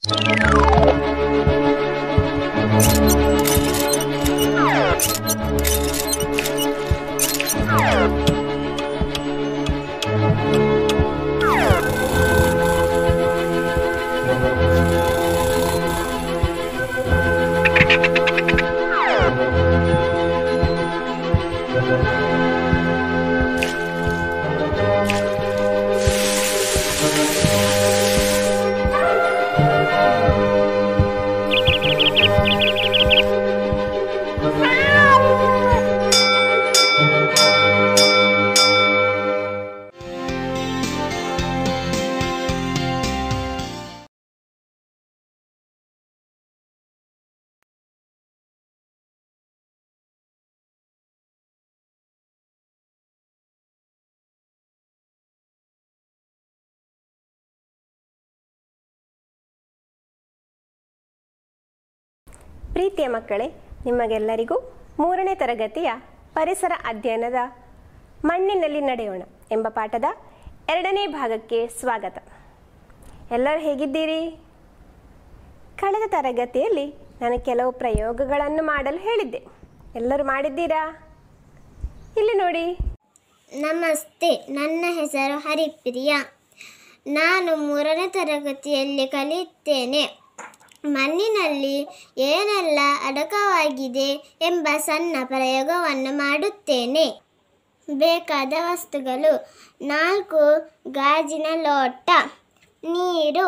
ಪ್ರೀತಿಯ ಮಕ್ಕಳೇ ನಿಮಗೆಲ್ಲರಿಗೂ ಮೂರನೇ ತರಗತಿಯ ಪರಿಸರ ಅಧ್ಯಯನದ ಮಣ್ಣಿನಲ್ಲಿ ನಡೆಯೋಣ ಎಂಬ ಪಾಠದ ಎರಡನೇ ಭಾಗಕ್ಕೆ ಸ್ವಾಗತ ಎಲ್ಲರೂ ಹೇಗಿದ್ದೀರಿ ಕಳೆದ ತರಗತಿಯಲ್ಲಿ ನಾನು ಕೆಲವು ಪ್ರಯೋಗಗಳನ್ನು ಮಾಡಲು ಹೇಳಿದ್ದೆ ಎಲ್ಲರೂ ಮಾಡಿದ್ದೀರಾ ಇಲ್ಲಿ ನೋಡಿ ನಮಸ್ತೆ ನನ್ನ ಹೆಸರು ಹರಿಪ್ರಿಯ ನಾನು ಮೂರನೇ ತರಗತಿಯಲ್ಲಿ ಕಲಿಯುತ್ತೇನೆ ಮಣ್ಣಿನಲ್ಲಿ ಏನೆಲ್ಲ ಅಡಕವಾಗಿದೆ ಎಂಬ ಸಣ್ಣ ಪ್ರಯೋಗವನ್ನು ಮಾಡುತ್ತೇನೆ ಬೇಕಾದ ವಸ್ತುಗಳು ನಾಲ್ಕು ಗಾಜಿನ ಲೋಟ ನೀರು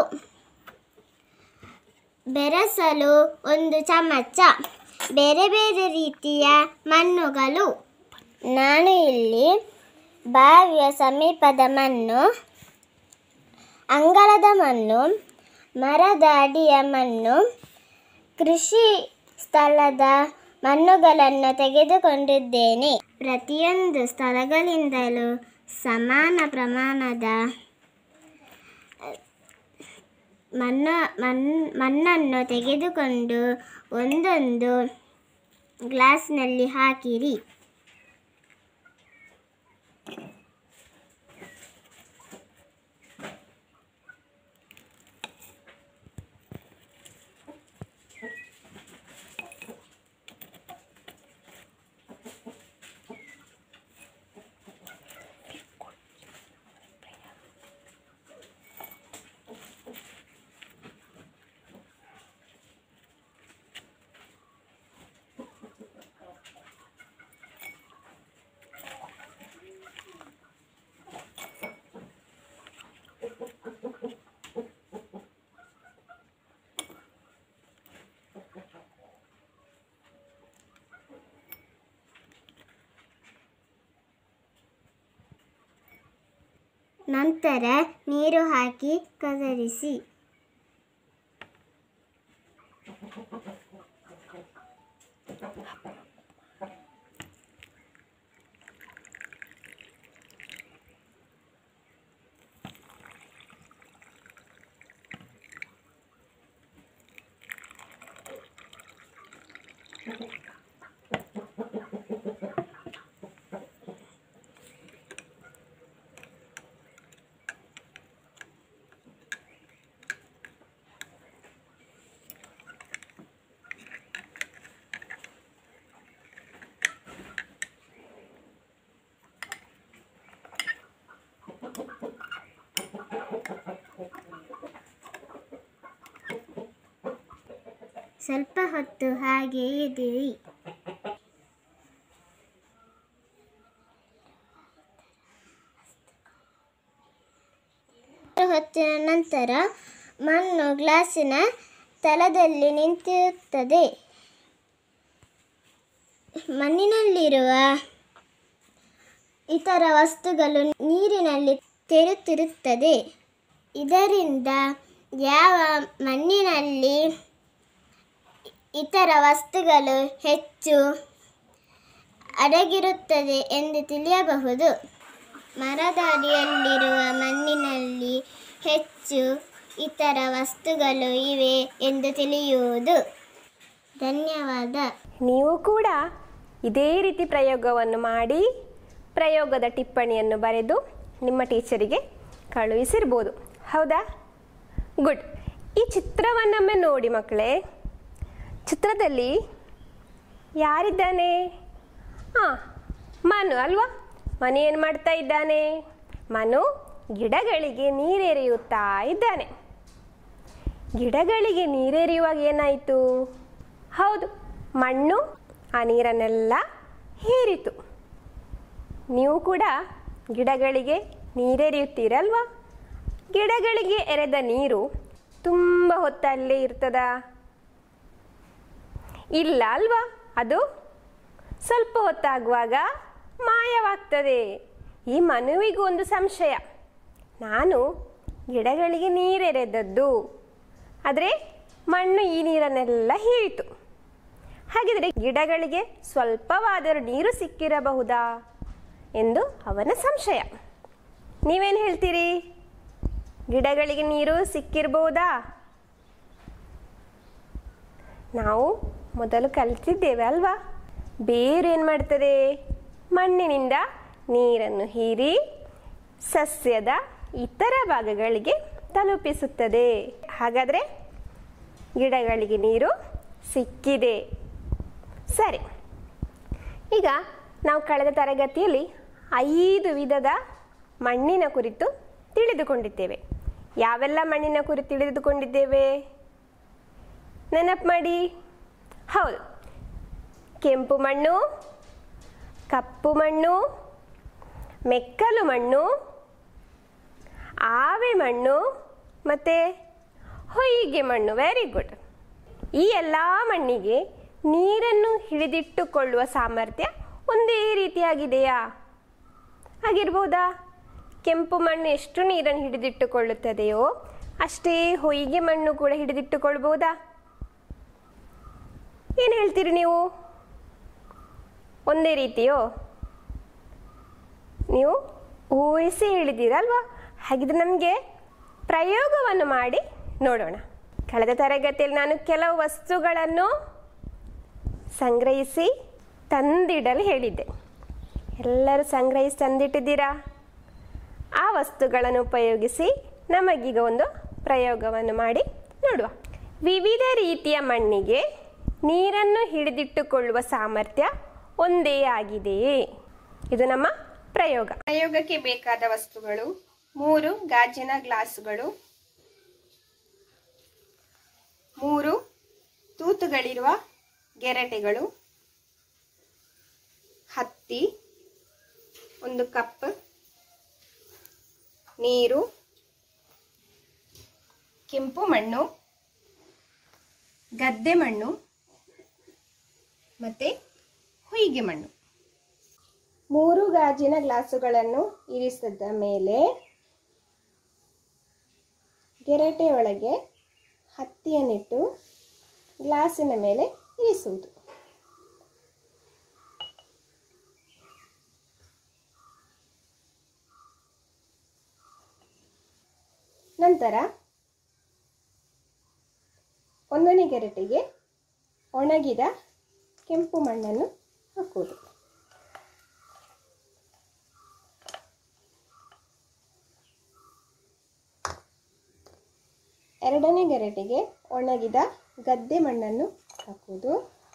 ಬೆರೆಸಲು ಒಂದು ಚಮಚ ಬೇರೆ ಬೇರೆ ರೀತಿಯ ಮಣ್ಣುಗಳು ನಾನು ಇಲ್ಲಿ ಬಾವಿಯ ಸಮೀಪದ ಮಣ್ಣು ಅಂಗಳದ ಮಣ್ಣು ಮರದ ಅಡಿಯ ಮಣ್ಣು ಕೃಷಿ ಸ್ಥಳದ ಮಣ್ಣುಗಳನ್ನು ತೆಗೆದುಕೊಂಡಿದ್ದೇನೆ ಪ್ರತಿಯೊಂದು ಸ್ಥಳಗಳಿಂದಲೂ ಸಮಾನ ಪ್ರಮಾಣದ ಮಣ್ಣು ಮಣ್ ಮಣ್ಣನ್ನು ತೆಗೆದುಕೊಂಡು ಒಂದೊಂದು ಗ್ಲಾಸ್ನಲ್ಲಿ ಹಾಕಿರಿ ನಂತರ ನೀರು ಹಾಕಿ ಕದರಿಸಿ ಸ್ವಲ್ಪ ಹೊತ್ತು ಹಾಗೆ ಇದಿರಿ ಹೊತ್ತಿನ ನಂತರ ಮಣ್ಣು ಗ್ಲಾಸಿನ ತಳದಲ್ಲಿ ನಿಂತಿರುತ್ತದೆ ಮಣ್ಣಿನಲ್ಲಿರುವ ಇತರ ವಸ್ತುಗಳು ನೀರಿನಲ್ಲಿ ತೆರುತ್ತಿರುತ್ತದೆ ಇದರಿಂದ ಯಾವ ಮಣ್ಣಿನಲ್ಲಿ ಇತರ ವಸ್ತುಗಳು ಹೆಚ್ಚು ಅಡಗಿರುತ್ತದೆ ಎಂದು ತಿಳಿಯಬಹುದು ಮರದ ಅಡಿಯಲ್ಲಿರುವ ಮಣ್ಣಿನಲ್ಲಿ ಹೆಚ್ಚು ಇತರ ವಸ್ತುಗಳು ಇವೆ ಎಂದು ತಿಳಿಯುವುದು ಧನ್ಯವಾದ ನೀವು ಕೂಡ ಇದೇ ರೀತಿ ಪ್ರಯೋಗವನ್ನು ಮಾಡಿ ಪ್ರಯೋಗದ ಟಿಪ್ಪಣಿಯನ್ನು ಬರೆದು ನಿಮ್ಮ ಟೀಚರಿಗೆ ಕಳುಹಿಸಿರ್ಬೋದು ಹೌದಾ ಗುಡ್ ಈ ಚಿತ್ರವನ್ನೊಮ್ಮೆ ನೋಡಿ ಮಕ್ಕಳೇ ಚಿತ್ರದಲ್ಲಿ ಯಾರಿದ್ದಾನೆ ಹಾಂ ಮನು ಅಲ್ವಾ ಮನು ಏನು ಮಾಡ್ತಾ ಇದ್ದಾನೆ ಮನು ಗಿಡಗಳಿಗೆ ನೀರೆರೆಯುತ್ತಾ ಇದ್ದಾನೆ ಗಿಡಗಳಿಗೆ ನೀರೆರೆಯುವಾಗ ಏನಾಯಿತು ಹೌದು ಮಣ್ಣು ಆ ನೀರನ್ನೆಲ್ಲ ಹೀರಿತು ನೀವು ಕೂಡ ಗಿಡಗಳಿಗೆ ನೀರೆರೆಯುತ್ತೀರಲ್ವಾ ಗಿಡಗಳಿಗೆ ಎರೆದ ನೀರು ತುಂಬ ಹೊತ್ತಲ್ಲೇ ಇರ್ತದಾ ಇಲ್ಲ ಅಲ್ವಾ ಅದು ಸ್ವಲ್ಪ ಹೊತ್ತಾಗುವಾಗ ಮಾಯವಾಗ್ತದೆ ಈ ಮನುವಿಗೂ ಒಂದು ಸಂಶಯ ನಾನು ಗಿಡಗಳಿಗೆ ನೀರೆರೆದದ್ದು ಆದರೆ ಮಣ್ಣು ಈ ನೀರನ್ನೆಲ್ಲ ಹೀರಿತು ಹಾಗಿದ್ರೆ ಗಿಡಗಳಿಗೆ ಸ್ವಲ್ಪವಾದರೂ ನೀರು ಸಿಕ್ಕಿರಬಹುದಾ ಎಂದು ಅವನ ಸಂಶಯ ನೀವೇನು ಹೇಳ್ತೀರಿ ಗಿಡಗಳಿಗೆ ನೀರು ಸಿಕ್ಕಿರಬಹುದಾ ನಾವು ಮೊದಲು ಕಲಿತಿದ್ದೇವೆ ಅಲ್ವಾ ಬೇರು ಏನು ಮಾಡ್ತದೆ ಮಣ್ಣಿನಿಂದ ನೀರನ್ನು ಹೀರಿ ಸಸ್ಯದ ಇತರ ಭಾಗಗಳಿಗೆ ತಲುಪಿಸುತ್ತದೆ ಹಾಗಾದರೆ ಗಿಡಗಳಿಗೆ ನೀರು ಸಿಕ್ಕಿದೆ ಸರಿ ಈಗ ನಾವು ಕಳೆದ ತರಗತಿಯಲ್ಲಿ ಐದು ವಿಧದ ಮಣ್ಣಿನ ಕುರಿತು ತಿಳಿದುಕೊಂಡಿದ್ದೇವೆ ಯಾವೆಲ್ಲ ಮಣ್ಣಿನ ಕುರಿತು ತಿಳಿದುಕೊಂಡಿದ್ದೇವೆ ನೆನಪು ಮಾಡಿ ಹೌದು ಕೆಂಪು ಮಣ್ಣು ಕಪ್ಪು ಮಣ್ಣು ಮೆಕ್ಕಲು ಮಣ್ಣು ಆವೆ ಮಣ್ಣು ಮತ್ತು ಹೊಯ್ಗೆ ಮಣ್ಣು ವೆರಿ ಗುಡ್ ಈ ಎಲ್ಲ ಮಣ್ಣಿಗೆ ನೀರನ್ನು ಹಿಡಿದಿಟ್ಟುಕೊಳ್ಳುವ ಸಾಮರ್ಥ್ಯ ಒಂದೇ ರೀತಿಯಾಗಿದೆಯಾ ಆಗಿರ್ಬೋದಾ ಕೆಂಪು ಮಣ್ಣು ಎಷ್ಟು ನೀರನ್ನು ಹಿಡಿದಿಟ್ಟುಕೊಳ್ಳುತ್ತದೆಯೋ ಅಷ್ಟೇ ಹೊಯ್ಗೆ ಮಣ್ಣು ಕೂಡ ಹಿಡಿದಿಟ್ಟುಕೊಳ್ಬೋದಾ ಏನು ಹೇಳ್ತೀರಿ ನೀವು ಒಂದೇ ರೀತಿಯೋ ನೀವು ಊಹಿಸಿ ಹೇಳಿದ್ದೀರಲ್ವಾ ಹಾಗಿದ್ರೆ ನಮಗೆ ಪ್ರಯೋಗವನ್ನು ಮಾಡಿ ನೋಡೋಣ ಕಳೆದ ತರಗತಿಯಲ್ಲಿ ನಾನು ಕೆಲವು ವಸ್ತುಗಳನ್ನು ಸಂಗ್ರಹಿಸಿ ತಂದಿಡಲು ಹೇಳಿದ್ದೆ ಎಲ್ಲರೂ ಸಂಗ್ರಹಿಸಿ ತಂದಿಟ್ಟಿದ್ದೀರಾ ಆ ವಸ್ತುಗಳನ್ನು ಉಪಯೋಗಿಸಿ ನಮಗೀಗ ಒಂದು ಪ್ರಯೋಗವನ್ನು ಮಾಡಿ ನೋಡುವ ವಿವಿಧ ರೀತಿಯ ಮಣ್ಣಿಗೆ ನೀರನ್ನು ಹಿಡಿದಿಟ್ಟುಕೊಳ್ಳುವ ಸಾಮರ್ಥ್ಯ ಒಂದೇ ಆಗಿದೆಯೇ ಇದು ನಮ್ಮ ಪ್ರಯೋಗ ಪ್ರಯೋಗಕ್ಕೆ ಬೇಕಾದ ವಸ್ತುಗಳು ಮೂರು ಗಾಜಿನ ಗ್ಲಾಸುಗಳು ಮೂರು ತೂತುಗಳಿರುವ ಗೆರಟೆಗಳು ಹತ್ತಿ ಒಂದು ಕಪ್ ನೀರು ಕೆಂಪು ಮಣ್ಣು ಗದ್ದೆ ಮಣ್ಣು ಮತ್ತೆ ಹೊಯ್ಗೆ ಮಣ್ಣು ಮೂರು ಗಾಜಿನ ಗ್ಲಾಸುಗಳನ್ನು ಇರಿಸಿದ ಮೇಲೆ ಗೆರಟೆ ಒಳಗೆ ಹತ್ತಿಯನ್ನಿಟ್ಟು ಗ್ಲಾಸಿನ ಮೇಲೆ ಇರಿಸುವುದು ನಂತರ ಒಂದನೇ ಗೆರಟೆಗೆ ಒಣಗಿದ ಕೆಂಪು ಮಣ್ಣನ್ನು ಹಾಕುವುದು ಎರಡನೇ ಗೆರಟೆಗೆ ಒಣಗಿದ ಗದ್ದೆ ಮಣ್ಣನ್ನು ಹಾಕುವುದು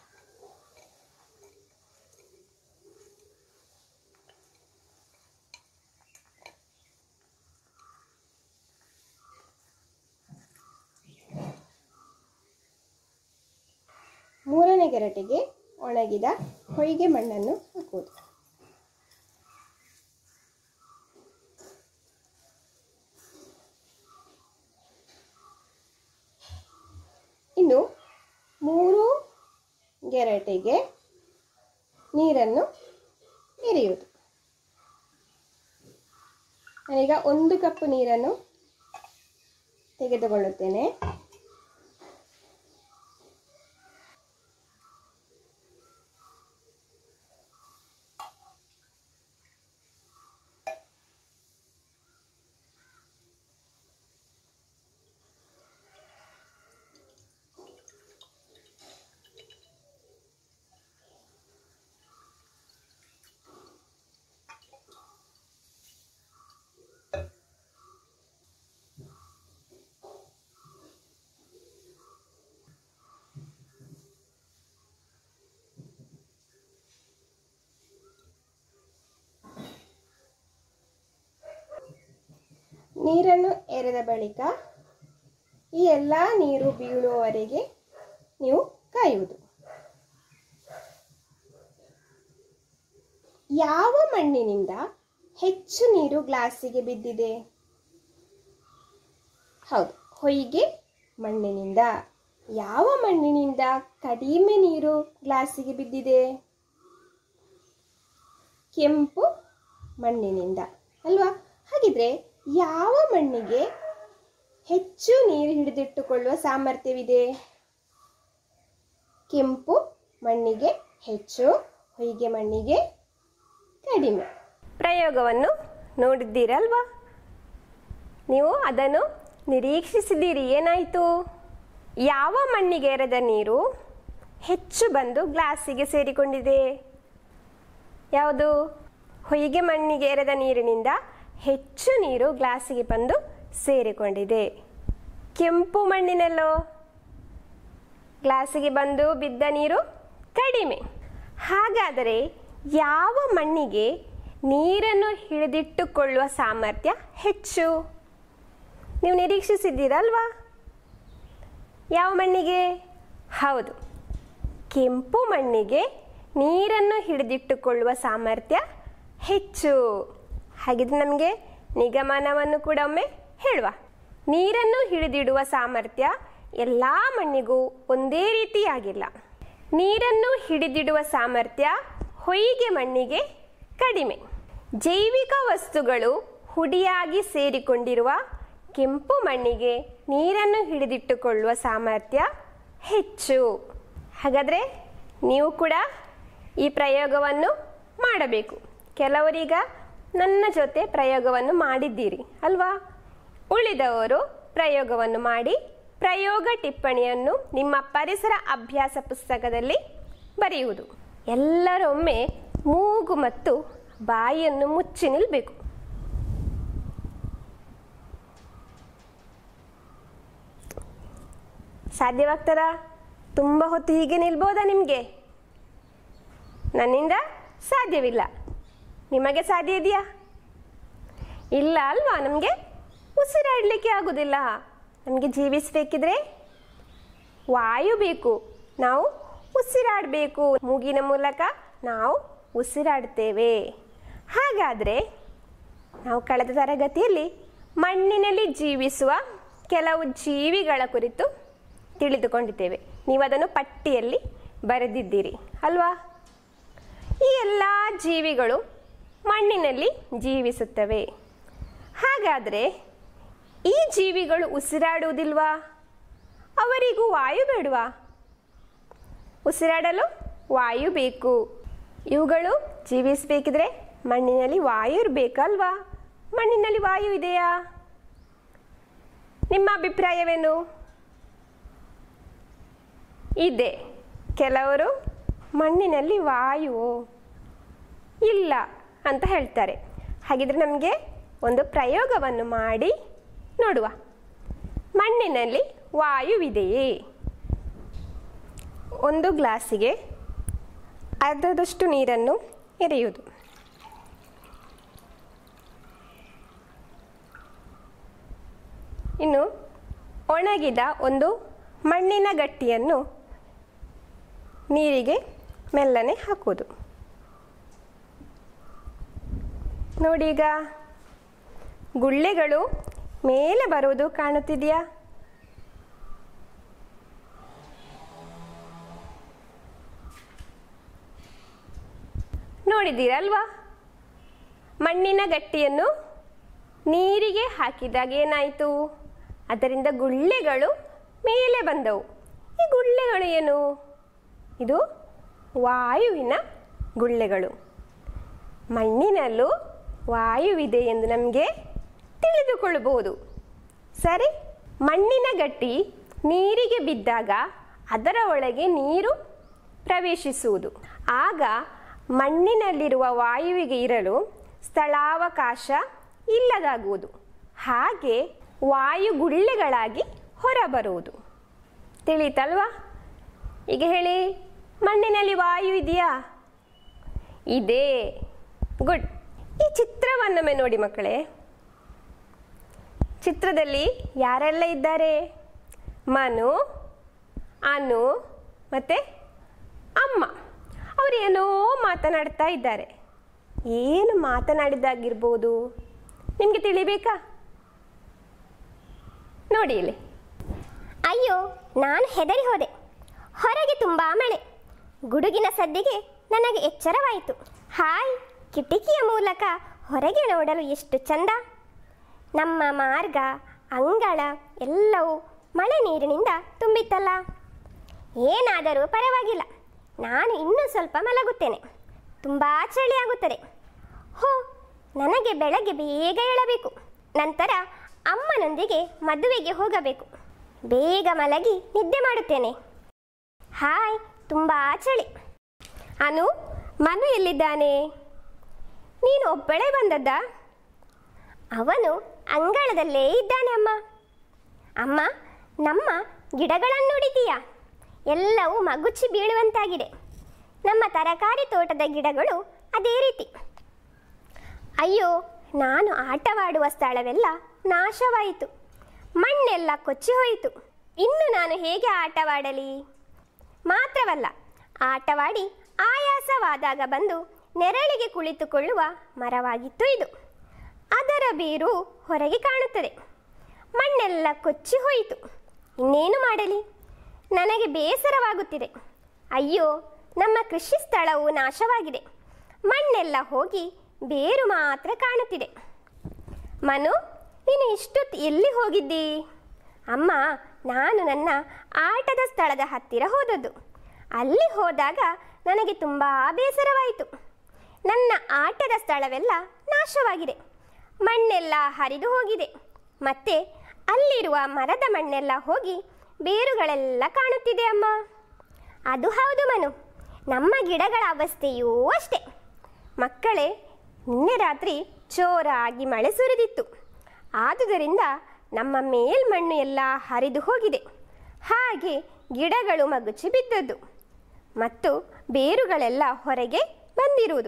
ಮೂರನೇ ಗೆರಟೆಗೆ ಒಣಗಿದ ಹೊಯ್ಗೆ ಮಣ್ಣನ್ನು ಹಾಕುವುದು ಇನ್ನು ಮೂರು ಗೆರಟೆಗೆ ನೀರನ್ನು ಎರೆಯುವುದು ನಾನೀಗ ಒಂದು ಕಪ್ ನೀರನ್ನು ತೆಗೆದುಕೊಳ್ಳುತ್ತೇನೆ ನೀರನ್ನು ಎರೆದ ಬಳಿಕ ಈ ಎಲ್ಲ ನೀರು ಬೀಳುವವರೆಗೆ ನೀವು ಕಾಯುವುದು ಯಾವ ಮಣ್ಣಿನಿಂದ ಹೆಚ್ಚು ನೀರು ಗ್ಲಾಸಿಗೆ ಬಿದ್ದಿದೆ ಹೌದು ಹೊಯ್ಗೆ ಮಣ್ಣಿನಿಂದ ಯಾವ ಮಣ್ಣಿನಿಂದ ಕಡಿಮೆ ನೀರು ಗ್ಲಾಸಿಗೆ ಬಿದ್ದಿದೆ ಕೆಂಪು ಮಣ್ಣಿನಿಂದ ಅಲ್ವಾ ಹಾಗಿದ್ರೆ ಯಾವ ಮಣ್ಣಿಗೆ ಹೆಚ್ಚು ನೀರು ಹಿಡಿದಿಟ್ಟುಕೊಳ್ಳುವ ಸಾಮರ್ಥ್ಯವಿದೆ ಕೆಂಪು ಮಣ್ಣಿಗೆ ಹೆಚ್ಚು ಹೊಯ್ಗೆ ಮಣ್ಣಿಗೆ ಕಡಿಮೆ ಪ್ರಯೋಗವನ್ನು ನೋಡಿದ್ದೀರಲ್ವಾ ನೀವು ಅದನ್ನು ನಿರೀಕ್ಷಿಸಿದ್ದೀರಿ ಏನಾಯಿತು ಯಾವ ಮಣ್ಣಿಗೆ ಎರೆದ ನೀರು ಹೆಚ್ಚು ಬಂದು ಗ್ಲಾಸಿಗೆ ಸೇರಿಕೊಂಡಿದೆ ಯಾವುದು ಹೊಯ್ಗೆ ಮಣ್ಣಿಗೆ ಎರೆದ ನೀರಿನಿಂದ ಹೆಚ್ಚು ನೀರು ಗ್ಲಾಸಿಗೆ ಬಂದು ಸೇರಿಕೊಂಡಿದೆ ಕೆಂಪು ಮಣ್ಣಿನಲ್ಲೋ ಗ್ಲಾಸಿಗೆ ಬಂದು ಬಿದ್ದ ನೀರು ಕಡಿಮೆ ಹಾಗಾದರೆ ಯಾವ ಮಣ್ಣಿಗೆ ನೀರನ್ನು ಹಿಡಿದಿಟ್ಟುಕೊಳ್ಳುವ ಸಾಮರ್ಥ್ಯ ಹೆಚ್ಚು ನೀವು ನಿರೀಕ್ಷಿಸಿದ್ದೀರಲ್ವಾ ಯಾವ ಮಣ್ಣಿಗೆ ಹೌದು ಕೆಂಪು ಮಣ್ಣಿಗೆ ನೀರನ್ನು ಹಿಡಿದಿಟ್ಟುಕೊಳ್ಳುವ ಸಾಮರ್ಥ್ಯ ಹೆಚ್ಚು ಹಾಗಿದ್ರೆ ನಮಗೆ ನಿಗಮನವನ್ನು ಕೂಡ ಒಮ್ಮೆ ಹೇಳುವ ನೀರನ್ನು ಹಿಡಿದಿಡುವ ಸಾಮರ್ಥ್ಯ ಎಲ್ಲ ಮಣ್ಣಿಗೂ ಒಂದೇ ರೀತಿಯಾಗಿಲ್ಲ ನೀರನ್ನು ಹಿಡಿದಿಡುವ ಸಾಮರ್ಥ್ಯ ಹೊಯ್ಗೆ ಮಣ್ಣಿಗೆ ಕಡಿಮೆ ಜೈವಿಕ ವಸ್ತುಗಳು ಹುಡಿಯಾಗಿ ಸೇರಿಕೊಂಡಿರುವ ಕೆಂಪು ಮಣ್ಣಿಗೆ ನೀರನ್ನು ಹಿಡಿದಿಟ್ಟುಕೊಳ್ಳುವ ಸಾಮರ್ಥ್ಯ ಹೆಚ್ಚು ಹಾಗಾದರೆ ನೀವು ಕೂಡ ಈ ಪ್ರಯೋಗವನ್ನು ಮಾಡಬೇಕು ಕೆಲವರೀಗ ನನ್ನ ಜೊತೆ ಪ್ರಯೋಗವನ್ನು ಮಾಡಿದ್ದೀರಿ ಅಲ್ವಾ ಉಳಿದವರು ಪ್ರಯೋಗವನ್ನು ಮಾಡಿ ಪ್ರಯೋಗ ಟಿಪ್ಪಣಿಯನ್ನು ನಿಮ್ಮ ಪರಿಸರ ಅಭ್ಯಾಸ ಪುಸ್ತಕದಲ್ಲಿ ಬರೆಯುವುದು ಎಲ್ಲರೊಮ್ಮೆ ಮೂಗು ಮತ್ತು ಬಾಯಿಯನ್ನು ಮುಚ್ಚಿ ನಿಲ್ಲಬೇಕು ಸಾಧ್ಯವಾಗ್ತದಾ ತುಂಬ ಹೊತ್ತು ಹೀಗೆ ನಿಲ್ಬೋದಾ ನಿಮಗೆ ನನ್ನಿಂದ ಸಾಧ್ಯವಿಲ್ಲ ನಿಮಗೆ ಸಾಧ್ಯ ಇದೆಯಾ ಇಲ್ಲ ಅಲ್ವಾ ನಮಗೆ ಉಸಿರಾಡಲಿಕ್ಕೆ ಆಗೋದಿಲ್ಲ ನಮಗೆ ಜೀವಿಸಬೇಕಿದ್ರೆ ವಾಯು ಬೇಕು ನಾವು ಉಸಿರಾಡಬೇಕು ಮೂಗಿನ ಮೂಲಕ ನಾವು ಉಸಿರಾಡ್ತೇವೆ ಹಾಗಾದರೆ ನಾವು ಕಳೆದ ತರಗತಿಯಲ್ಲಿ ಮಣ್ಣಿನಲ್ಲಿ ಜೀವಿಸುವ ಕೆಲವು ಜೀವಿಗಳ ಕುರಿತು ತಿಳಿದುಕೊಂಡಿದ್ದೇವೆ ನೀವು ಅದನ್ನು ಪಟ್ಟಿಯಲ್ಲಿ ಬರೆದಿದ್ದೀರಿ ಅಲ್ವಾ ಈ ಎಲ್ಲ ಜೀವಿಗಳು ಮಣ್ಣಿನಲ್ಲಿ ಜೀವಿಸುತ್ತವೆ ಹಾಗಾದರೆ ಈ ಜೀವಿಗಳು ಉಸಿರಾಡುವುದಿಲ್ವಾ ಅವರಿಗೂ ವಾಯು ಬೇಡವಾ ಉಸಿರಾಡಲು ವಾಯು ಬೇಕು ಇವುಗಳು ಜೀವಿಸಬೇಕಿದ್ರೆ ಮಣ್ಣಿನಲ್ಲಿ ವಾಯು ಇರಬೇಕಲ್ವಾ ಮಣ್ಣಿನಲ್ಲಿ ವಾಯು ಇದೆಯಾ ನಿಮ್ಮ ಅಭಿಪ್ರಾಯವೇನು ಇದೆ ಕೆಲವರು ಮಣ್ಣಿನಲ್ಲಿ ವಾಯು ಇಲ್ಲ ಅಂತ ಹೇಳ್ತಾರೆ ಹಾಗಿದ್ರೆ ನಮಗೆ ಒಂದು ಪ್ರಯೋಗವನ್ನು ಮಾಡಿ ನೋಡುವ ಮಣ್ಣಿನಲ್ಲಿ ವಾಯುವಿದೆಯೇ ಒಂದು ಗ್ಲಾಸಿಗೆ ಅರ್ಧದಷ್ಟು ನೀರನ್ನು ಎರೆಯುವುದು ಇನ್ನು ಒಣಗಿದ ಒಂದು ಮಣ್ಣಿನ ಗಟ್ಟಿಯನ್ನು ನೀರಿಗೆ ಮೆಲ್ಲನೆ ಹಾಕುವುದು ನೋಡಿ ಈಗ ಗುಳ್ಳೆಗಳು ಮೇಲೆ ಬರುವುದು ಕಾಣುತ್ತಿದೆಯಾ ನೋಡಿದ್ದೀರಲ್ವಾ ಮಣ್ಣಿನ ಗಟ್ಟಿಯನ್ನು ನೀರಿಗೆ ಹಾಕಿದಾಗ ಏನಾಯಿತು ಅದರಿಂದ ಗುಳ್ಳೆಗಳು ಮೇಲೆ ಬಂದವು ಈ ಗುಳ್ಳೆಗಳು ಏನು ಇದು ವಾಯುವಿನ ಗುಳ್ಳೆಗಳು ಮಣ್ಣಿನಲ್ಲೂ ವಾಯುವಿದೆ ಎಂದು ನಮಗೆ ತಿಳಿದುಕೊಳ್ಳಬಹುದು ಸರಿ ಮಣ್ಣಿನ ಗಟ್ಟಿ ನೀರಿಗೆ ಬಿದ್ದಾಗ ಅದರ ಒಳಗೆ ನೀರು ಪ್ರವೇಶಿಸುವುದು ಆಗ ಮಣ್ಣಿನಲ್ಲಿರುವ ವಾಯುವಿಗೆ ಇರಲು ಸ್ಥಳಾವಕಾಶ ಇಲ್ಲದಾಗುವುದು ಹಾಗೆ ವಾಯು ಗುಳ್ಳೆಗಳಾಗಿ ಹೊರಬರುವುದು ತಿಳಿತಲ್ವಾ ಈಗ ಹೇಳಿ ಮಣ್ಣಿನಲ್ಲಿ ವಾಯು ಇದೆಯಾ ಇದೆ ಗುಡ್ ಈ ಚಿತ್ರವನ್ನೊಮ್ಮೆ ನೋಡಿ ಮಕ್ಕಳೇ ಚಿತ್ರದಲ್ಲಿ ಯಾರೆಲ್ಲ ಇದ್ದಾರೆ ಮನು ಅನು ಮತ್ತು ಅಮ್ಮ ಅವರು ಏನೋ ಮಾತನಾಡ್ತಾ ಇದ್ದಾರೆ ಏನು ಮಾತನಾಡಿದ್ದಾಗಿರ್ಬೋದು ನಿಮಗೆ ತಿಳಿಬೇಕಾ ನೋಡಿ ಇಲ್ಲಿ ಅಯ್ಯೋ ನಾನು ಹೆದರಿ ಹೋದೆ ಹೊರಗೆ ತುಂಬ ಮಳೆ ಗುಡುಗಿನ ಸದ್ದಿಗೆ ನನಗೆ ಎಚ್ಚರವಾಯಿತು ಹಾಯ್ ಕಿಟಕಿಯ ಮೂಲಕ ಹೊರಗೆ ನೋಡಲು ಎಷ್ಟು ಚಂದ ನಮ್ಮ ಮಾರ್ಗ ಅಂಗಳ ಎಲ್ಲವೂ ಮಳೆ ನೀರಿನಿಂದ ತುಂಬಿತ್ತಲ್ಲ ಏನಾದರೂ ಪರವಾಗಿಲ್ಲ ನಾನು ಇನ್ನೂ ಸ್ವಲ್ಪ ಮಲಗುತ್ತೇನೆ ತುಂಬ ಚಳಿಯಾಗುತ್ತದೆ ಹೋ ನನಗೆ ಬೆಳಗ್ಗೆ ಬೇಗ ಏಳಬೇಕು ನಂತರ ಅಮ್ಮನೊಂದಿಗೆ ಮದುವೆಗೆ ಹೋಗಬೇಕು ಬೇಗ ಮಲಗಿ ನಿದ್ದೆ ಮಾಡುತ್ತೇನೆ ಹಾಯ್ ತುಂಬ ಚಳಿ ಅನು ಮನು ಎಲ್ಲಿದ್ದಾನೆ ನೀನು ಒಬ್ಬಳೇ ಬಂದದ್ದ ಅವನು ಅಂಗಳದಲ್ಲೇ ಇದ್ದಾನೆ ಅಮ್ಮ ಅಮ್ಮ ನಮ್ಮ ಗಿಡಗಳನ್ನು ನೋಡಿದೀಯಾ ಎಲ್ಲವೂ ಮಗುಚಿ ಬೀಳುವಂತಾಗಿದೆ ನಮ್ಮ ತರಕಾರಿ ತೋಟದ ಗಿಡಗಳು ಅದೇ ರೀತಿ ಅಯ್ಯೋ ನಾನು ಆಟವಾಡುವ ಸ್ಥಳವೆಲ್ಲ ನಾಶವಾಯಿತು ಮಣ್ಣೆಲ್ಲ ಕೊಚ್ಚಿ ಹೋಯಿತು ಇನ್ನು ನಾನು ಹೇಗೆ ಆಟವಾಡಲಿ ಮಾತ್ರವಲ್ಲ ಆಟವಾಡಿ ಆಯಾಸವಾದಾಗ ಬಂದು ನೆರಳಿಗೆ ಕುಳಿತುಕೊಳ್ಳುವ ಮರವಾಗಿತ್ತು ಇದು ಅದರ ಬೇರು ಹೊರಗೆ ಕಾಣುತ್ತದೆ ಮಣ್ಣೆಲ್ಲ ಕೊಚ್ಚಿ ಹೋಯಿತು ಇನ್ನೇನು ಮಾಡಲಿ ನನಗೆ ಬೇಸರವಾಗುತ್ತಿದೆ ಅಯ್ಯೋ ನಮ್ಮ ಕೃಷಿ ಸ್ಥಳವು ನಾಶವಾಗಿದೆ ಮಣ್ಣೆಲ್ಲ ಹೋಗಿ ಬೇರು ಮಾತ್ರ ಕಾಣುತ್ತಿದೆ ಮನು ನೀನು ಇಷ್ಟೊತ್ತು ಎಲ್ಲಿ ಹೋಗಿದ್ದಿ ಅಮ್ಮ ನಾನು ನನ್ನ ಆಟದ ಸ್ಥಳದ ಹತ್ತಿರ ಹೋದದ್ದು ಅಲ್ಲಿ ಹೋದಾಗ ನನಗೆ ತುಂಬ ಬೇಸರವಾಯಿತು ನನ್ನ ಆಟದ ಸ್ಥಳವೆಲ್ಲ ನಾಶವಾಗಿದೆ ಮಣ್ಣೆಲ್ಲ ಹರಿದು ಹೋಗಿದೆ ಮತ್ತೆ ಅಲ್ಲಿರುವ ಮರದ ಮಣ್ಣೆಲ್ಲ ಹೋಗಿ ಬೇರುಗಳೆಲ್ಲ ಕಾಣುತ್ತಿದೆ ಅಮ್ಮ ಅದು ಹೌದು ಮನು ನಮ್ಮ ಗಿಡಗಳ ಅವಸ್ಥೆಯೂ ಅಷ್ಟೆ ಮಕ್ಕಳೇ ನಿನ್ನೆ ರಾತ್ರಿ ಜೋರಾಗಿ ಮಳೆ ಸುರಿದಿತ್ತು ಆದುದರಿಂದ ನಮ್ಮ ಮೇಲ್ಮಣ್ಣು ಎಲ್ಲ ಹರಿದು ಹೋಗಿದೆ ಹಾಗೆ ಗಿಡಗಳು ಮಗುಚಿ ಬಿದ್ದದ್ದು ಮತ್ತು ಬೇರುಗಳೆಲ್ಲ ಹೊರಗೆ ಬಂದಿರುವುದು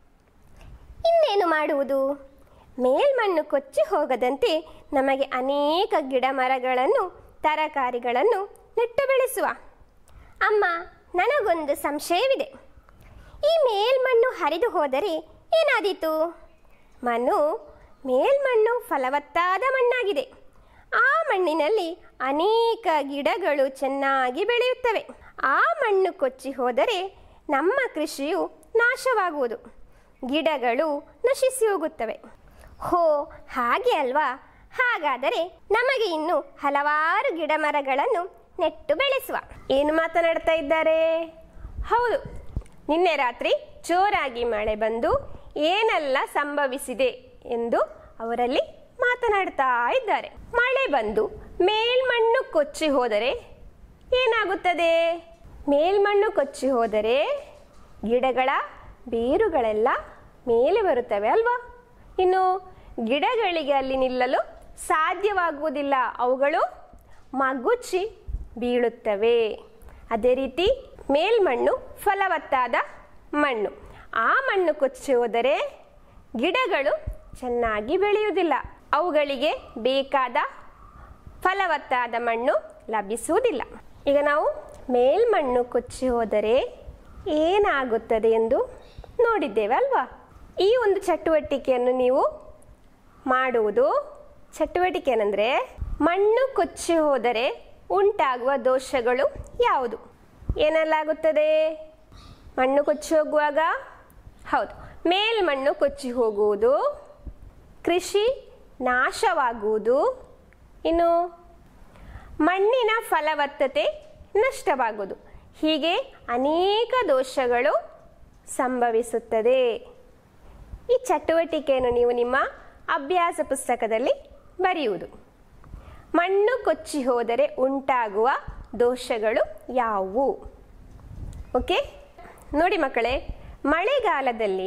ಇನ್ನೇನು ಮಾಡುವುದು ಮೇಲ್ಮಣ್ಣು ಕೊಚ್ಚಿ ಹೋಗದಂತೆ ನಮಗೆ ಅನೇಕ ಗಿಡ ಮರಗಳನ್ನು ತರಕಾರಿಗಳನ್ನು ನೆಟ್ಟು ಬೆಳೆಸುವ ಅಮ್ಮ ನನಗೊಂದು ಸಂಶಯವಿದೆ ಈ ಮೇಲ್ಮಣ್ಣು ಹರಿದು ಹೋದರೆ ಏನಾದೀತು ಮಣ್ಣು ಮೇಲ್ಮಣ್ಣು ಫಲವತ್ತಾದ ಮಣ್ಣಾಗಿದೆ ಆ ಮಣ್ಣಿನಲ್ಲಿ ಅನೇಕ ಗಿಡಗಳು ಚೆನ್ನಾಗಿ ಬೆಳೆಯುತ್ತವೆ ಆ ಮಣ್ಣು ಕೊಚ್ಚಿ ಹೋದರೆ ನಮ್ಮ ಕೃಷಿಯು ನಾಶವಾಗುವುದು ಗಿಡಗಳು ನಶಿಸಿ ಹೋಗುತ್ತವೆ ಹೋ ಹಾಗೆ ಅಲ್ವಾ ಹಾಗಾದರೆ ನಮಗೆ ಇನ್ನು ಹಲವಾರು ಗಿಡ ಮರಗಳನ್ನು ನೆಟ್ಟು ಬೆಳೆಸುವ ಏನು ಮಾತನಾಡ್ತಾ ಇದ್ದಾರೆ ಹೌದು ನಿನ್ನೆ ರಾತ್ರಿ ಜೋರಾಗಿ ಮಳೆ ಬಂದು ಏನೆಲ್ಲ ಸಂಭವಿಸಿದೆ ಎಂದು ಅವರಲ್ಲಿ ಮಾತನಾಡ್ತಾ ಇದ್ದಾರೆ ಮಳೆ ಬಂದು ಮೇಲ್ಮಣ್ಣು ಕೊಚ್ಚಿ ಹೋದರೆ ಏನಾಗುತ್ತದೆ ಮೇಲ್ಮಣ್ಣು ಕೊಚ್ಚಿ ಹೋದರೆ ಗಿಡಗಳ ಬೇರುಗಳೆಲ್ಲ ಮೇಲೆ ಬರುತ್ತವೆ ಅಲ್ವಾ ಇನ್ನು ಗಿಡಗಳಿಗೆ ಅಲ್ಲಿ ನಿಲ್ಲಲು ಸಾಧ್ಯವಾಗುವುದಿಲ್ಲ ಅವುಗಳು ಮಗುಚಿ ಬೀಳುತ್ತವೆ ಅದೇ ರೀತಿ ಮೇಲ್ಮಣ್ಣು ಫಲವತ್ತಾದ ಮಣ್ಣು ಆ ಮಣ್ಣು ಕೊಚ್ಚಿ ಹೋದರೆ ಗಿಡಗಳು ಚೆನ್ನಾಗಿ ಬೆಳೆಯುವುದಿಲ್ಲ ಅವುಗಳಿಗೆ ಬೇಕಾದ ಫಲವತ್ತಾದ ಮಣ್ಣು ಲಭಿಸುವುದಿಲ್ಲ ಈಗ ನಾವು ಮೇಲ್ಮಣ್ಣು ಕೊಚ್ಚಿ ಹೋದರೆ ಏನಾಗುತ್ತದೆ ಎಂದು ನೋಡಿದ್ದೇವೆ ಅಲ್ವಾ ಈ ಒಂದು ಚಟುವಟಿಕೆಯನ್ನು ನೀವು ಮಾಡುವುದು ಚಟುವಟಿಕೆ ಏನಂದರೆ ಮಣ್ಣು ಕೊಚ್ಚಿ ಹೋದರೆ ಉಂಟಾಗುವ ದೋಷಗಳು ಯಾವುದು ಏನೆಲ್ಲಾಗುತ್ತದೆ ಮಣ್ಣು ಕೊಚ್ಚಿ ಹೋಗುವಾಗ ಹೌದು ಮೇಲ್ಮಣ್ಣು ಕೊಚ್ಚಿ ಹೋಗುವುದು ಕೃಷಿ ನಾಶವಾಗುವುದು ಇನ್ನು ಮಣ್ಣಿನ ಫಲವತ್ತತೆ ನಷ್ಟವಾಗುವುದು ಹೀಗೆ ಅನೇಕ ದೋಷಗಳು ಸಂಭವಿಸುತ್ತದೆ ಈ ಚಟುವಟಿಕೆಯನ್ನು ನೀವು ನಿಮ್ಮ ಅಭ್ಯಾಸ ಪುಸ್ತಕದಲ್ಲಿ ಬರೆಯುವುದು ಮಣ್ಣು ಕೊಚ್ಚಿ ಹೋದರೆ ಉಂಟಾಗುವ ದೋಷಗಳು ಯಾವುವು ಓಕೆ ನೋಡಿ ಮಕ್ಕಳೇ ಮಳೆಗಾಲದಲ್ಲಿ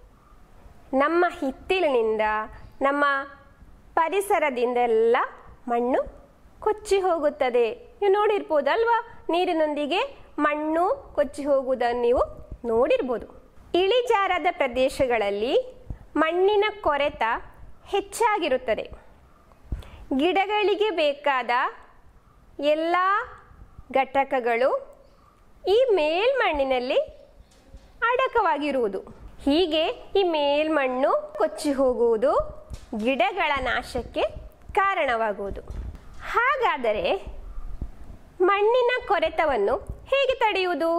ನಮ್ಮ ಹಿತ್ತಿಲಿನಿಂದ ನಮ್ಮ ಪರಿಸರದಿಂದೆಲ್ಲ ಮಣ್ಣು ಕೊಚ್ಚಿ ಹೋಗುತ್ತದೆ ನೀವು ನೋಡಿರ್ಬೋದಲ್ವಾ ನೀರಿನೊಂದಿಗೆ ಮಣ್ಣು ಕೊಚ್ಚಿ ಹೋಗುವುದನ್ನು ನೀವು ನೋಡಿರ್ಬೋದು ಇಳಿಜಾರದ ಪ್ರದೇಶಗಳಲ್ಲಿ ಮಣ್ಣಿನ ಕೊರೆತ ಹೆಚ್ಚಾಗಿರುತ್ತದೆ ಗಿಡಗಳಿಗೆ ಬೇಕಾದ ಎಲ್ಲ ಘಟಕಗಳು ಈ ಮೇಲ್ಮಣ್ಣಿನಲ್ಲಿ ಅಡಕವಾಗಿರುವುದು ಹೀಗೆ ಈ ಮೇಲ್ಮಣ್ಣು ಕೊಚ್ಚಿ ಹೋಗುವುದು ಗಿಡಗಳ ನಾಶಕ್ಕೆ ಕಾರಣವಾಗುವುದು ಹಾಗಾದರೆ ಮಣ್ಣಿನ ಕೊರೆತವನ್ನು ಹೇಗೆ ತಡೆಯುವುದು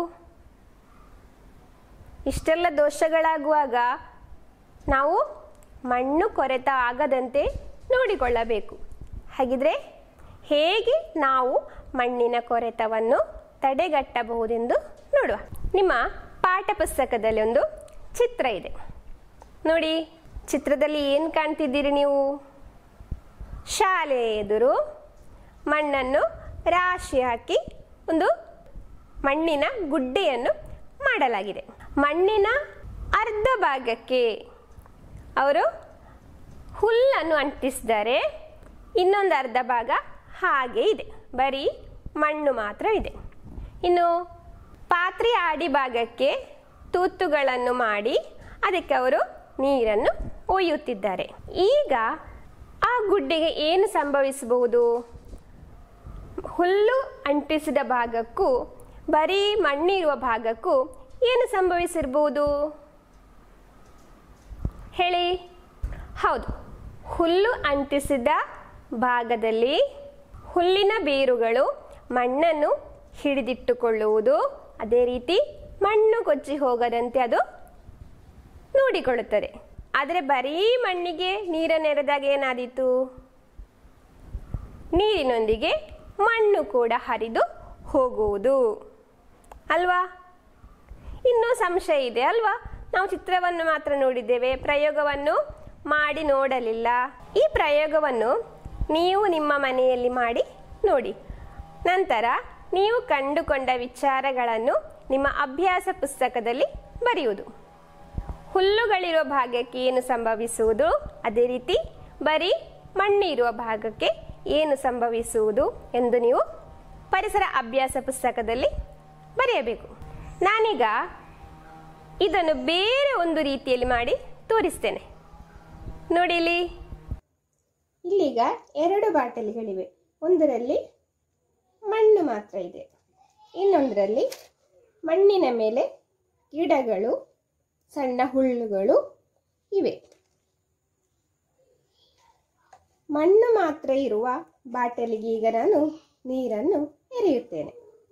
ಇಷ್ಟೆಲ್ಲ ದೋಷಗಳಾಗುವಾಗ ನಾವು ಮಣ್ಣು ಕೊರೆತ ಆಗದಂತೆ ನೋಡಿಕೊಳ್ಳಬೇಕು ಹಾಗಿದ್ರೆ ಹೇಗೆ ನಾವು ಮಣ್ಣಿನ ಕೊರೆತವನ್ನು ತಡೆಗಟ್ಟಬಹುದೆಂದು ನೋಡುವ ನಿಮ್ಮ ಪಾಠ ಪುಸ್ತಕದಲ್ಲಿ ಒಂದು ಚಿತ್ರ ಇದೆ ನೋಡಿ ಚಿತ್ರದಲ್ಲಿ ಏನು ಕಾಣ್ತಿದ್ದೀರಿ ನೀವು ಶಾಲೆ ಎದುರು ಮಣ್ಣನ್ನು ರಾಶಿ ಹಾಕಿ ಒಂದು ಮಣ್ಣಿನ ಗುಡ್ಡೆಯನ್ನು ಮಾಡಲಾಗಿದೆ ಮಣ್ಣಿನ ಅರ್ಧ ಭಾಗಕ್ಕೆ ಅವರು ಹುಲ್ಲನ್ನು ಅಂಟಿಸಿದ್ದಾರೆ ಇನ್ನೊಂದು ಅರ್ಧ ಭಾಗ ಹಾಗೆ ಇದೆ ಬರೀ ಮಣ್ಣು ಮಾತ್ರ ಇದೆ ಇನ್ನು ಪಾತ್ರೆ ಆಡಿ ಭಾಗಕ್ಕೆ ತೂತುಗಳನ್ನು ಮಾಡಿ ಅದಕ್ಕೆ ಅವರು ನೀರನ್ನು ಒಯ್ಯುತ್ತಿದ್ದಾರೆ ಈಗ ಆ ಗುಡ್ಡೆಗೆ ಏನು ಸಂಭವಿಸಬಹುದು ಹುಲ್ಲು ಅಂಟಿಸಿದ ಭಾಗಕ್ಕೂ ಬರೀ ಮಣ್ಣಿರುವ ಭಾಗಕ್ಕೂ ಏನು ಸಂಭವಿಸಿರ್ಬೋದು ಹೇಳಿ ಹೌದು ಹುಲ್ಲು ಅಂಟಿಸಿದ ಭಾಗದಲ್ಲಿ ಹುಲ್ಲಿನ ಬೇರುಗಳು ಮಣ್ಣನ್ನು ಹಿಡಿದಿಟ್ಟುಕೊಳ್ಳುವುದು ಅದೇ ರೀತಿ ಮಣ್ಣು ಕೊಚ್ಚಿ ಹೋಗದಂತೆ ಅದು ನೋಡಿಕೊಳ್ಳುತ್ತದೆ ಆದರೆ ಬರೀ ಮಣ್ಣಿಗೆ ನೀರನ್ನು ಎರೆದಾಗ ಏನಾದೀತು ನೀರಿನೊಂದಿಗೆ ಮಣ್ಣು ಕೂಡ ಹರಿದು ಹೋಗುವುದು ಅಲ್ವಾ ಇನ್ನೂ ಸಂಶಯ ಇದೆ ಅಲ್ವಾ ನಾವು ಚಿತ್ರವನ್ನು ಮಾತ್ರ ನೋಡಿದ್ದೇವೆ ಪ್ರಯೋಗವನ್ನು ಮಾಡಿ ನೋಡಲಿಲ್ಲ ಈ ಪ್ರಯೋಗವನ್ನು ನೀವು ನಿಮ್ಮ ಮನೆಯಲ್ಲಿ ಮಾಡಿ ನೋಡಿ ನಂತರ ನೀವು ಕಂಡುಕೊಂಡ ವಿಚಾರಗಳನ್ನು ನಿಮ್ಮ ಅಭ್ಯಾಸ ಪುಸ್ತಕದಲ್ಲಿ ಬರೆಯುವುದು ಹುಲ್ಲುಗಳಿರುವ ಭಾಗಕ್ಕೆ ಏನು ಸಂಭವಿಸುವುದು ಅದೇ ರೀತಿ ಬರೀ ಮಣ್ಣು ಇರುವ ಭಾಗಕ್ಕೆ ಏನು ಸಂಭವಿಸುವುದು ಎಂದು ನೀವು ಪರಿಸರ ಅಭ್ಯಾಸ ಪುಸ್ತಕದಲ್ಲಿ ಬರೆಯಬೇಕು ನಾನೀಗ ಇದನ್ನು ಬೇರೆ ಒಂದು ರೀತಿಯಲ್ಲಿ ಮಾಡಿ ತೋರಿಸ್ತೇನೆ ನೋಡಿ ಇಲ್ಲಿ ಇಲ್ಲೀಗ ಎರಡು ಬಾಟಲಿಗಳಿವೆ ಒಂದರಲ್ಲಿ ಮಣ್ಣು ಮಾತ್ರ ಇದೆ ಇನ್ನೊಂದರಲ್ಲಿ ಮಣ್ಣಿನ ಮೇಲೆ ಗಿಡಗಳು ಸಣ್ಣ ಹುಲ್ಲುಗಳು ಇವೆ ಮಣ್ಣು ಮಾತ್ರ ಇರುವ ಬಾಟಲಿಗೆ ಈಗ ನಾನು ನೀರನ್ನು ಎರೆಯುತ್ತೇನೆ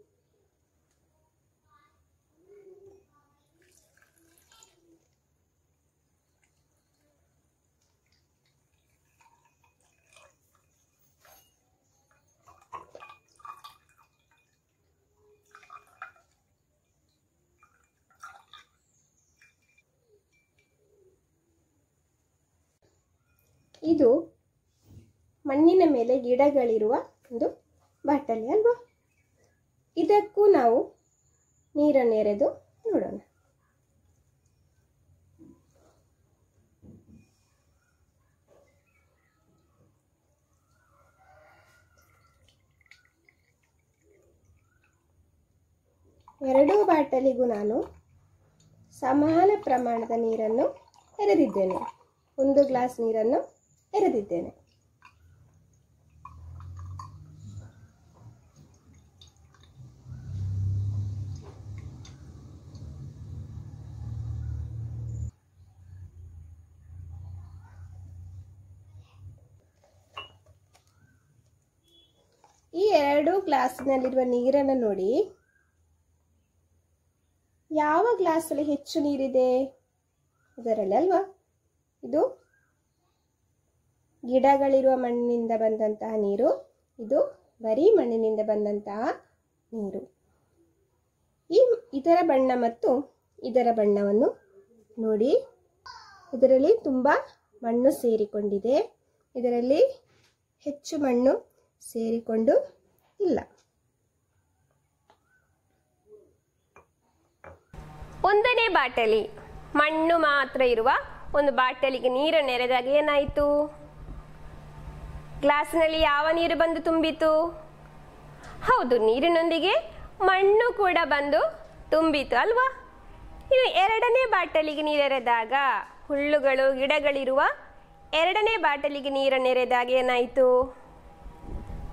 ಇದು ಮಣ್ಣಿನ ಮೇಲೆ ಗಿಡಗಳಿರುವ ಒಂದು ಬಾಟಲಿ ಅಲ್ವಾ ಇದಕ್ಕೂ ನಾವು ನೀರನ್ನು ಎರೆದು ನೋಡೋಣ ಎರಡೂ ಬಾಟಲಿಗೂ ನಾನು ಸಮಾನ ಪ್ರಮಾಣದ ನೀರನ್ನು ಎರೆದಿದ್ದೇನೆ ಒಂದು ಗ್ಲಾಸ್ ನೀರನ್ನು ಎರೆದಿದ್ದೇನೆ ಈ ಎರಡು ಗ್ಲಾಸಿನಲ್ಲಿರುವ ನೀರನ್ನು ನೋಡಿ ಯಾವ ಗ್ಲಾಸಲ್ಲಿ ಹೆಚ್ಚು ನೀರಿದೆ ಇದರಲ್ಲಿ ಅಲ್ವಾ ಇದು ಗಿಡಗಳಿರುವ ಮಣ್ಣಿನಿಂದ ಬಂದಂತಹ ನೀರು ಇದು ಬರೀ ಮಣ್ಣಿನಿಂದ ಬಂದಂತಹ ನೀರು ಈ ಇದರ ಬಣ್ಣ ಮತ್ತು ಇದರ ಬಣ್ಣವನ್ನು ನೋಡಿ ಇದರಲ್ಲಿ ತುಂಬ ಮಣ್ಣು ಸೇರಿಕೊಂಡಿದೆ ಇದರಲ್ಲಿ ಹೆಚ್ಚು ಮಣ್ಣು ಸೇರಿಕೊಂಡು ಇಲ್ಲ ಒಂದನೇ ಬಾಟಲಿ ಮಣ್ಣು ಮಾತ್ರ ಇರುವ ಒಂದು ಬಾಟಲಿಗೆ ನೀರನ್ನು ಎರೆದಾಗ ಏನಾಯಿತು ಗ್ಲಾಸ್ನಲ್ಲಿ ಯಾವ ನೀರು ಬಂದು ತುಂಬಿತು ಹೌದು ನೀರಿನೊಂದಿಗೆ ಮಣ್ಣು ಕೂಡ ಬಂದು ತುಂಬಿತು ಅಲ್ವಾ ಇನ್ನು ಎರಡನೇ ಬಾಟಲಿಗೆ ನೀರೆರೆದಾಗ ಹುಲ್ಲುಗಳು ಗಿಡಗಳಿರುವ ಎರಡನೇ ಬಾಟಲಿಗೆ ನೀರನ್ನು ಎರೆದಾಗ ಏನಾಯಿತು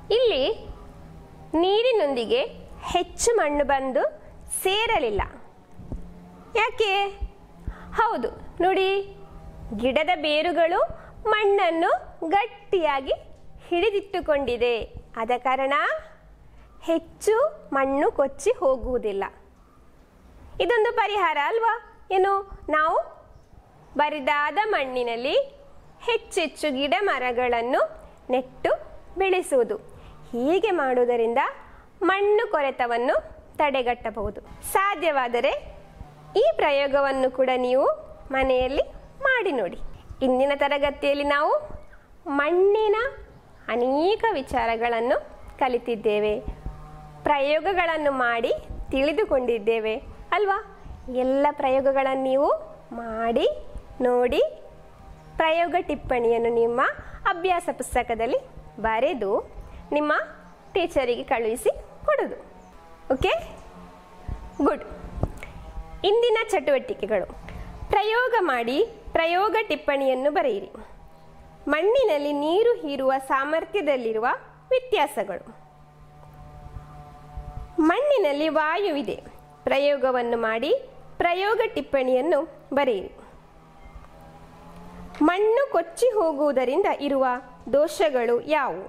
ಇಲ್ಲಿ ನೀರಿನೊಂದಿಗೆ ಹೆಚ್ಚು ಮಣ್ಣು ಬಂದು ಸೇರಲಿಲ್ಲ ಯಾಕೆ ಹೌದು ನೋಡಿ ಗಿಡದ ಬೇರುಗಳು ಮಣ್ಣನ್ನು ಗಟ್ಟಿಯಾಗಿ ಹಿಡಿದಿಟ್ಟುಕೊಂಡಿದೆ ಆದ ಕಾರಣ ಹೆಚ್ಚು ಮಣ್ಣು ಕೊಚ್ಚಿ ಹೋಗುವುದಿಲ್ಲ ಇದೊಂದು ಪರಿಹಾರ ಅಲ್ವಾ ಏನು ನಾವು ಬರಿದಾದ ಮಣ್ಣಿನಲ್ಲಿ ಹೆಚ್ಚೆಚ್ಚು ಗಿಡ ಮರಗಳನ್ನು ನೆಟ್ಟು ಬೆಳೆಸುವುದು ಹೀಗೆ ಮಾಡುವುದರಿಂದ ಮಣ್ಣು ಕೊರೆತವನ್ನು ತಡೆಗಟ್ಟಬಹುದು ಸಾಧ್ಯವಾದರೆ ಈ ಪ್ರಯೋಗವನ್ನು ಕೂಡ ನೀವು ಮನೆಯಲ್ಲಿ ಮಾಡಿ ನೋಡಿ ಇಂದಿನ ತರಗತಿಯಲ್ಲಿ ನಾವು ಮಣ್ಣಿನ ಅನೇಕ ವಿಚಾರಗಳನ್ನು ಕಲಿತಿದ್ದೇವೆ ಪ್ರಯೋಗಗಳನ್ನು ಮಾಡಿ ತಿಳಿದುಕೊಂಡಿದ್ದೇವೆ ಅಲ್ವಾ ಎಲ್ಲ ಪ್ರಯೋಗಗಳನ್ನು ನೀವು ಮಾಡಿ ನೋಡಿ ಪ್ರಯೋಗ ಟಿಪ್ಪಣಿಯನ್ನು ನಿಮ್ಮ ಅಭ್ಯಾಸ ಪುಸ್ತಕದಲ್ಲಿ ಬರೆದು ನಿಮ್ಮ ಟೀಚರಿಗೆ ಕಳುಹಿಸಿ ಕೊಡೋದು ಓಕೆ ಗುಡ್ ಇಂದಿನ ಚಟುವಟಿಕೆಗಳು ಪ್ರಯೋಗ ಮಾಡಿ ಪ್ರಯೋಗ ಟಿಪ್ಪಣಿಯನ್ನು ಬರೆಯಿರಿ ಮಣ್ಣಿನಲ್ಲಿ ನೀರು ಹೀರುವ ಸಾಮರ್ಥ್ಯದಲ್ಲಿರುವ ವ್ಯತ್ಯಾಸಗಳು ಮಣ್ಣಿನಲ್ಲಿ ವಾಯುವಿದೆ ಪ್ರಯೋಗವನ್ನು ಮಾಡಿ ಪ್ರಯೋಗ ಟಿಪ್ಪಣಿಯನ್ನು ಬರೆಯಿರಿ ಮಣ್ಣು ಕೊಚ್ಚಿ ಹೋಗುವುದರಿಂದ ಇರುವ ದೋಷಗಳು ಯಾವುವು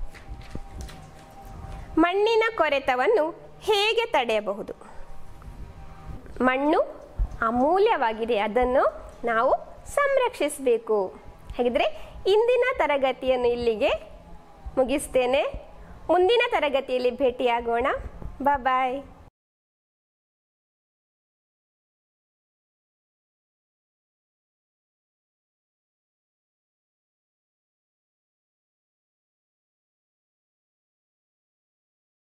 ಮಣ್ಣಿನ ಕೊರೆತವನ್ನು ಹೇಗೆ ತಡೆಯಬಹುದು ಮಣ್ಣು ಅಮೂಲ್ಯವಾಗಿದೆ ಅದನ್ನು ನಾವು ಸಂರಕ್ಷಿಸಬೇಕು ಹಾಗಿದ್ರೆ ಇಂದಿನ ತರಗತಿಯನ್ನು ಇಲ್ಲಿಗೆ ಮುಗಿಸ್ತೇನೆ ಮುಂದಿನ ತರಗತಿಯಲ್ಲಿ ಭೇಟಿಯಾಗೋಣ ಬಾಯ್